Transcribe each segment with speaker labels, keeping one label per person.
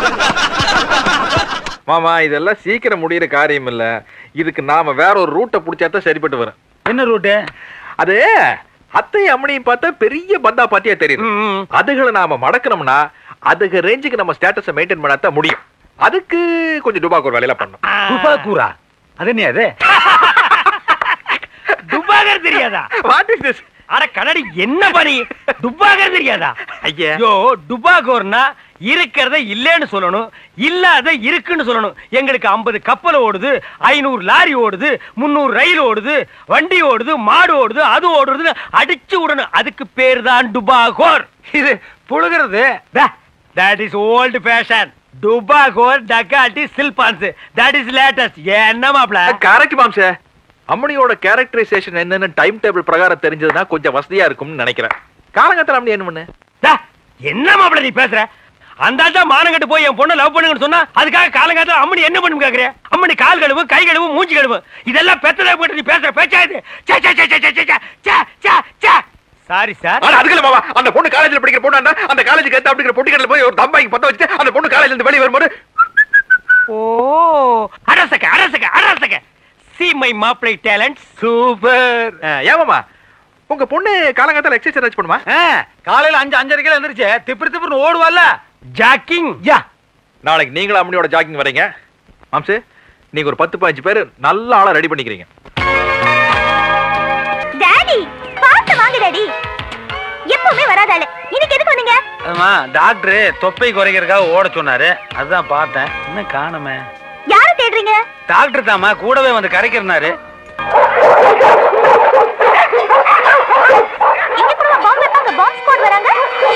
Speaker 1: மாமா இதெல்லாம் சீக்கிரம் முடியிற காரியம் இல்ல இதுக்கு நாம வேற ஒரு ரூட்டை புடிச்சா தான் சரிப்பட்டு வரும்
Speaker 2: என்ன ரூட்டு
Speaker 1: அது அத்தை அம்மனையும் பார்த்தா பெரிய பந்தா பாத்தியா தெரியுது அதுகளை நாம மடக்கணும்னா அதுக்கு ரேஞ்சுக்கு நம்ம ஸ்டேட்டஸை மெயின்டைன் பண்ணாதான் முடியும் அதுக்கு கொஞ்சம் டுபாக்கு ஒரு வேலையில பண்ணணும்
Speaker 2: துபாக்கூரா அது என்ன அது துபாகர் தெரியாதா
Speaker 1: வாட் இஸ் திஸ்
Speaker 2: அட கண்ணாடி என்ன பண்ணி துபாகர் தெரியாதா
Speaker 1: ஐயா
Speaker 2: ஐயோ டுபாகோர்னா இருக்கிறத இல்லைன்னு சொல்லணும் இல்லாத இருக்குன்னு சொல்லணும் எங்களுக்கு 50 கப்பல் ஓடுது ஐநூறு லாரி ஓடுது முந்நூறு ரயில் ஓடுது வண்டி ஓடுது மாடு ஓடுது அது ஓடுறது அடிச்சு விடணும் அதுக்கு பேர் தான் டுபாகோர் இது புழுகிறது தட் இஸ் ஓல்டு ஃபேஷன் டுபாகோர் டக்காட்டி சில்பான்ஸ் தட் இஸ் லேட்டஸ்ட் என்ன மாப்ள
Speaker 1: கரெக்ட் மாம்ச அம்மனியோட கேரக்டரைசேஷன் என்னன்னு டைம் டேபிள் பிரகாரம் தெரிஞ்சதுன்னா கொஞ்சம் வசதியா இருக்கும்னு நினைக்கிறேன் காலங்கத்தில் அம்மனி என்ன பண்ணு
Speaker 2: டா, என்ன மாப்பிள நீ பேசுற அந்த ஆள் தான் மானங்கட்டு போய் என் பொண்ணை லவ் பண்ணுங்கன்னு சொன்னா அதுக்காக காலங்காலத்துல அம்மனி என்ன பண்ணும் கேக்குறேன் அம்மனி கால் கழுவு கை கழுவு மூஞ்சி கழுவு இதெல்லாம் பெத்ததா போட்டு நீ பேசுற பேச்சா இது சே, சே, சே, சே, சே, சே, சே, சே, சே. சாரி சார்
Speaker 1: ஆனா அதுக்கு இல்ல மாமா அந்த பொண்ணு காலேஜ்ல படிக்கிற பொண்ணு அந்த காலேஜுக்கு ஏத்த அப்படிங்கிற பொட்டிக்கடல போய் ஒரு தம்பாய்க்கு பத்த வச்சு அந்த பொண்ணு காலேஜ்ல இருந்து வெளியே வரும்போது
Speaker 2: ஓ அரசக அரசக அரசக சி மை மாப்பிளை டேலண்ட் சூப்பர்
Speaker 1: ஏமாமா உங்க பொண்ணு காலங்காத்தால எக்ஸசைஸ் ஏதாச்சும் பண்ணுமா
Speaker 2: காலையில அஞ்சு அஞ்சரைக்கு எந்திரிச்சு திப்பு திப்புன்னு ஓடுவால ஜாக்கிங் யா
Speaker 1: நாளைக்கு நீங்களும் அம்மனியோட ஜாக்கிங் வரீங்க மாம்சு நீங்க ஒரு பத்து பதினஞ்சு பேர் நல்ல ஆளா ரெடி பண்ணிக்கிறீங்க
Speaker 3: டாடி பார்த்து வாங்க டாடி எப்பவுமே வராதால இன்னைக்கு எதுக்கு வந்தீங்க
Speaker 4: ஆமா டாக்டர் தொப்பை குறைக்கிறதுக்காக ஓட சொன்னாரு அதுதான் பார்த்தேன் இன்னும் காணுமே
Speaker 3: யார தேடுறீங்க
Speaker 4: டாக்டர் தாமா கூடவே வந்து கரைக்கிறனாரு
Speaker 3: இங்க கூட பாம்பு வைப்பாங்க பாம்பு ஸ்குவாட் வராங்க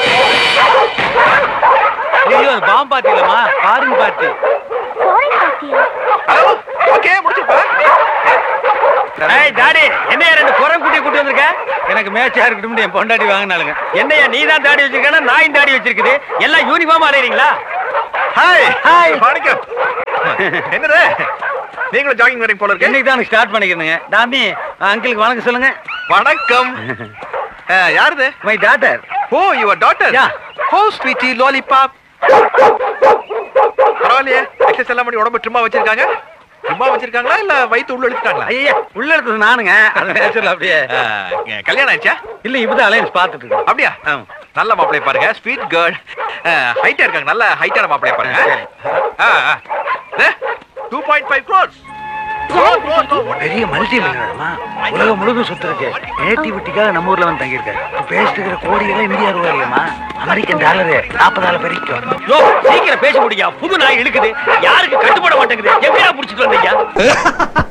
Speaker 4: ஐயோ அது பாம்பு பார்ட்டி இல்லம்மா ஃபாரின் பார்ட்டி
Speaker 3: ஃபாரின் பார்ட்டியா
Speaker 1: ஹலோ ஓகே முடிச்சுப்பா
Speaker 2: ஏய் டாடி என்னையா ரெண்டு குரம் குட்டி கூட்டி வந்திருக்க
Speaker 4: எனக்கு மேட்சா இருக்கட்டும் என் பொண்டாட்டி வாங்கினாலுங்க
Speaker 2: என்னையா நீ தான் தாடி வச்சிருக்கா நாயும் தாடி வச்சிருக்குது எல்லாம் யூனிஃபார்ம் அலையறீங்களா
Speaker 1: ஹாய்
Speaker 2: Hi.
Speaker 1: வணக்கம் என்னது நீங்களும் ஜாகிங் வரீங்க போல இருக்கு
Speaker 4: இன்னைக்கு தான் ஸ்டார்ட் பண்ணிக்கிறேங்க டாமி அங்கிளுக்கு வணக்கம் சொல்லுங்க
Speaker 1: வணக்கம் அஹ், யாருது
Speaker 4: my daughter
Speaker 1: oh your daughter
Speaker 4: Yeah.
Speaker 1: Oh sweetie lollipop பரவாயில்லையே எக்ஸசைஸ் எல்லாம் பண்ணி உடம்பு சும்மா வச்சிருக்காங்க சும்மா வச்சிருக்காங்களா இல்ல வயித்து உள்ள இழுத்துட்டாங்களா
Speaker 4: ஐயா உள்ள எடுத்தது நானுங்க அது நேச்சுரல் அப்படியே
Speaker 1: அஹ், கல்யாணம் ஆயிடுச்சா
Speaker 4: இல்ல இப்பதான் அலையன்ஸ் பார்த்துட்டு இருக்கோம்
Speaker 1: அப்படியா
Speaker 4: ஆமா.
Speaker 1: நல்ல மாப்பிளைய பாருங்க ஸ்வீட் கேர்ள் ஹைட்டா இருக்காங்க நல்ல ஹைட்டான மாப்பிளைய பாருங்க
Speaker 4: சரி.
Speaker 1: டூ பாயிண்ட் ஃபைவ் க்ரோர்ஸ்
Speaker 4: பெரிய மல்டி மில்லியனர்மா உலகம் முழுதும் சுத்திருக்கு நேட்டிவிட்டிக்காக நம்ம ஊர்ல வந்து தங்கியிருக்காரு இப்ப பேசிட்டு இருக்கிற கோடிகளே இந்தியா ரூபாய் இல்லையம்மா அமெரிக்கன் டாலரு நாற்பதாயிரம் பெருக்கும்
Speaker 2: யோ சீக்கிரம் பேச முடியா புது நாய் இழுக்குது யாருக்கு கட்டுப்பட மாட்டேங்குது எப்படியா புடிச்சிட்டு வந்தீங்க